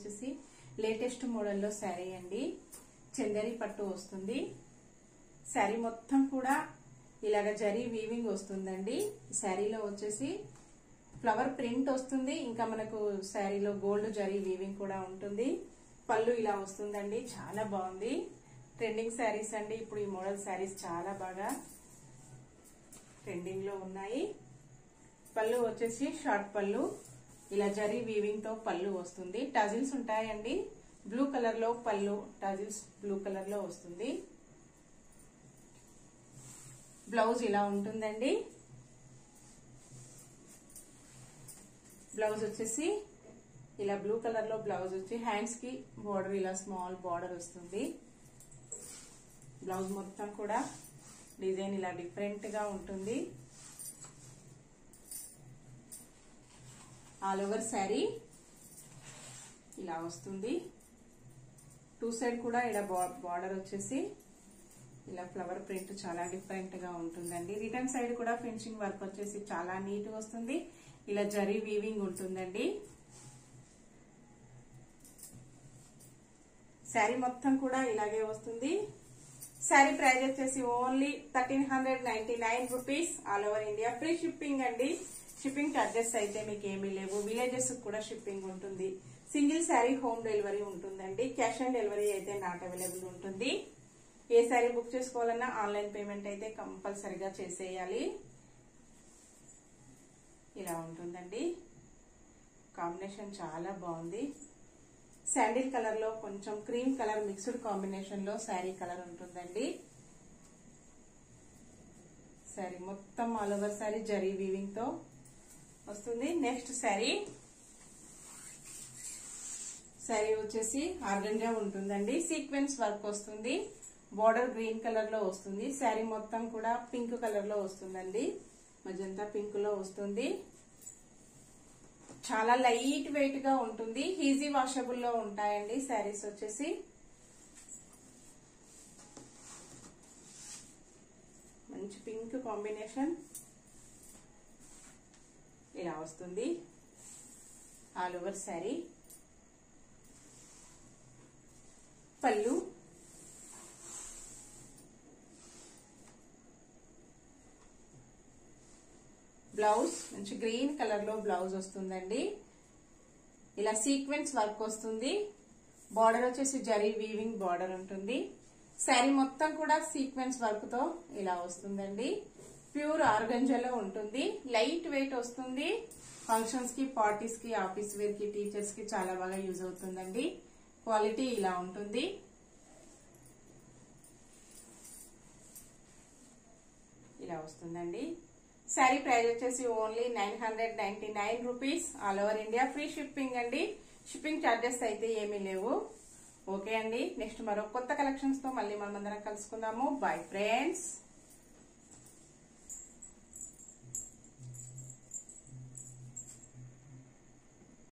వచ్చేసి లేటెస్ట్ మోడల్లో శారీ అండి చందరి పట్టు వస్తుంది శారీ మొత్తం కూడా ఇలాగ జరీ వీవింగ్ వస్తుందండి శారీలో వచ్చేసి ఫ్లవర్ ప్రింట్ వస్తుంది ఇంకా మనకు శారీలో గోల్డ్ జరీ వీవింగ్ కూడా ఉంటుంది పళ్ళు ఇలా వస్తుందండి చాలా బాగుంది ట్రెండింగ్ శారీస్ అండి ఇప్పుడు ఈ మోడల్ శారీస్ చాలా బాగా ట్రెండింగ్ లో ఉన్నాయి పళ్ళు వచ్చేసి షార్ట్ పళ్ళు ఇలా జరీ వీవింగ్ తో పళ్ళు వస్తుంది టజిల్స్ ఉంటాయండి బ్లూ కలర్ లో పళ్ళు టజిల్స్ బ్లూ కలర్ లో వస్తుంది బ్లౌజ్ ఇలా ఉంటుందండి బ్లౌజ్ వచ్చేసి ఇలా బ్లూ కలర్ లో బ్లౌజ్ వచ్చి హ్యాండ్స్ కి బార్డర్ ఇలా స్మాల్ బార్డర్ వస్తుంది బ్లౌజ్ మొత్తం కూడా డిజైన్ ఇలా డిఫరెంట్ గా ఉంటుంది ఆల్ ఓవర్ శారీ ఇలా వస్తుంది టూ సైడ్ కూడా ఇలా బార్డర్ వచ్చేసి ఇలా ఫ్లవర్ ప్రింట్ చాలా డిఫరెంట్ గా ఉంటుందండి రిటర్న్ సైడ్ కూడా ఫినిషింగ్ వర్క్ వచ్చేసి చాలా నీట్ వస్తుంది ఇలా జరీ వీవింగ్ ఉంటుందండి శారీ మొత్తం కూడా ఇలాగే వస్తుంది శారీ ప్రైస్ వచ్చేసి only thirteen hundred ninety nine rupees all over India free shipping అండి షిప్పింగ్ చార్జెస్ అయితే మీకు ఏమీ లేవు విలేజెస్ కూడా షిప్పింగ్ ఉంటుంది సింగిల్ శారీ హోమ్ డెలివరీ ఉంటుందండి క్యాష్ ఆన్ డెలివరీ అయితే నాట్ అవైలబుల్ ఉంటుంది ఏ శారీ బుక్ చేసుకోవాలన్నా ఆన్లైన్ పేమెంట్ అయితే కంపల్సరిగా చేసేయాలి ఇలా ఉంటుందండి కాంబినేషన్ చాలా బాగుంది శాండిల్ కలర్ లో కొంచెం క్రీమ్ కలర్ మిక్స్డ్ కాంబినేషన్ లో శారీ కలర్ ఉంటుందండి శారీ మొత్తం all over sari zari weaving తో వస్తుంది నెక్స్ట్ శారీ శారీ వచ్చేసి ఆర్గంజా ఉంటుందండి సీక్వెన్స్ వర్క్ వస్తుంది బార్డర్ గ్రీన్ కలర్ లో వస్తుంది శారీ మొత్తం కూడా పింక్ కలర్ లో వస్తుందండి మజంతా పింక్ లో వస్తుంది చాలా లైట్ వెయిట్ గా ఉంటుంది ఈజీ వాషబుల్ లో ఉంటాయండి శారీస్ వచ్చేసి మంచి పింక్ కాంబినేషన్ ఇలా వస్తుంది ఆల్ ఓవర్ శారీ పళ్ళు బ్లౌజ్ మంచి గ్రీన్ కలర్ లో బ్లౌజ్ వస్తుందండి ఇలా సీక్వెన్స్ వర్క్ వస్తుంది బార్డర్ వచ్చేసి జరీ వీవింగ్ బార్డర్ ఉంటుంది శారీ మొత్తం కూడా సీక్వెన్స్ వర్క్ తో ఇలా వస్తుందండి ప్యూర్ ఆర్గంజాలో ఉంటుంది లైట్ వెయిట్ వస్తుంది ఫంక్షన్స్ కి పార్టీస్ కి ఆఫీస్ వేర్ కి టీచర్స్ కి చాలా బాగా యూజ్ అవుతుందండి క్వాలిటీ ఇలా ఉంటుంది ఇలా వస్తుందండి శారీ ప్రైస్ వచ్చేసి only nine hundred ninety nine rupees all over India free shipping అండి షిప్పింగ్ ఛార్జెస్ అయితే ఏమీ లేవు ఓకే అండి నెక్స్ట్ మరో కొత్త కలెక్షన్స్ తో మళ్ళీ మనమందరం కలుసుకుందాము బై ఫ్రెండ్స్